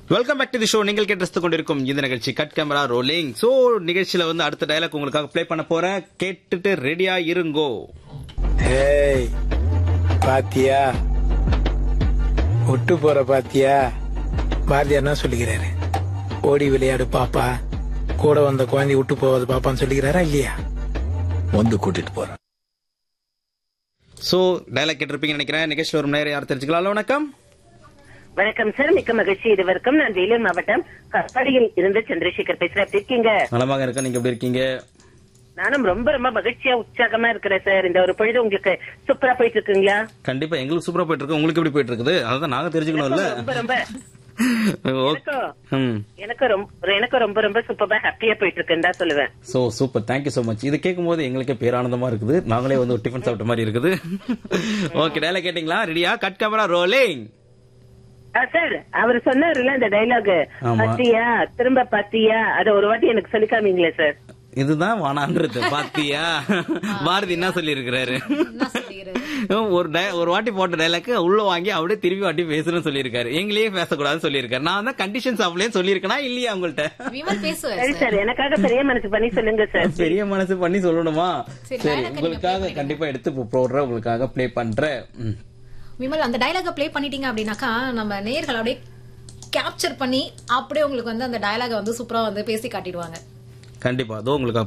Welcome back to the show நீங்கள் கேட்டு கொண்டிருக்கும் இந்த நிகழ்ச்சி கட் கேமரா ரோலிங் சோ நிகழ்ச்சியில வந்து அடுத்த டயலாக் உங்களுக்காக ப்ளே பண்ண போறேன் கேட்டுட்டு ரெடியா இருங்கோ ஏய் பாத்தியா விட்டு போற பாத்தியா பாரதியார் என்ன சொல்லிக்கிறாரு ஓடி விளையாடு பாப்பா கூட வந்த குழந்தை விட்டு போவது பாப்பான்னு சொல்லிக்கிறாரா இல்லையா வந்து கூட்டிட்டு போறேன் சோ டயலாக் கேட்டிருப்பீங்கன்னு நினைக்கிறேன் நிகழ்ச்சியில் ஒரு நேரம் யார் தெரிஞ்சுக்கலாம் ஹலோ, வணக்கம் வணக்கம் சார் மிக்க மகிழ்ச்சி இது வரைக்கும் நான் வேலூர் மாவட்டம் கப்பாடியில் இருந்து சந்திரசேகர் பேசுறேன் எப்படி இருக்கீங்க நலமாக இருக்க நீங்க எப்படி இருக்கீங்க நானும் ரொம்ப ரொம்ப மகிழ்ச்சியா உற்சாகமா இருக்கிறேன் சார் இந்த ஒரு பொழுது உங்களுக்கு சூப்பரா போயிட்டு இருக்குங்களா கண்டிப்பா எங்களுக்கு சூப்பரா போயிட்டு இருக்கு உங்களுக்கு எப்படி போயிட்டு இருக்குது அதான் நாங்க தெரிஞ்சுக்கணும்ல ரொம்ப ரொம்ப ஓகே எனக்கும் ம் எனக்கு ரொம்ப எனக்கு ரொம்ப ரொம்ப சூப்பரா ஹாப்பியா போயிட்டு இருக்குன்னு தான் சொல்லுவேன் so super thank you so much இது கேட்கும் போது எங்களுக்கே பேரானந்தமா இருக்குது நாங்களே வந்து ஒரு டிஃபன் சாப்பிட்ட மாதிரி இருக்குது ஓகே டயலாக் கேட்டிங்களா ரெடியா கட் கேமரா ரோலிங் ஆ, சார் அவர் சொன்னாருல்ல இந்த டைலாக் ஆமா. பாத்தியா திரும்ப பாத்தியா அத ஒரு வாட்டி எனக்கு சொல்லி காமிங்களே சார் இதுதான் வானான்றது பாத்தியா பாரதி என்ன சொல்லி இருக்கிறாரு ஒரு di- ஒரு வாட்டி போட்ட டைலாக் உள்ள வாங்கி அப்படியே திருப்பி வாட்டி பேசுறேன்னு சொல்லியிருக்காரு எங்களையே பேசக்கூடாதுன்னு சொல்லியிருக்காரு நான் தான் கண்டிஷன்ஸ் அப்படியே சொல்லியிருக்கேனா இல்லையா உங்கள்ட்ட விமல் பேசுவார் சரி சார் எனக்காக பெரிய மனசு பண்ணி சொல்லுங்க சார் பெரிய மனசு பண்ணி சொல்லணுமா சரி, சரி dialogue நீங்க உங்களுக்காக play கண்டிப்பா எடுத்து போ- போடுறேன் உங்களுக்காக ப்ளே பண்றேன் ம். விமல் அந்த டயலாக ப்ளே பண்ணிட்டீங்க அப்படின்னாக்கா நம்ம நேயர்கள் அப்படியே கேப்சர் பண்ணி அப்படியே உங்களுக்கு வந்து அந்த டயலாக வந்து சூப்பரா வந்து பேசி காட்டிடுவாங்க கண்டிப்பா அதோ உங்களுக்கு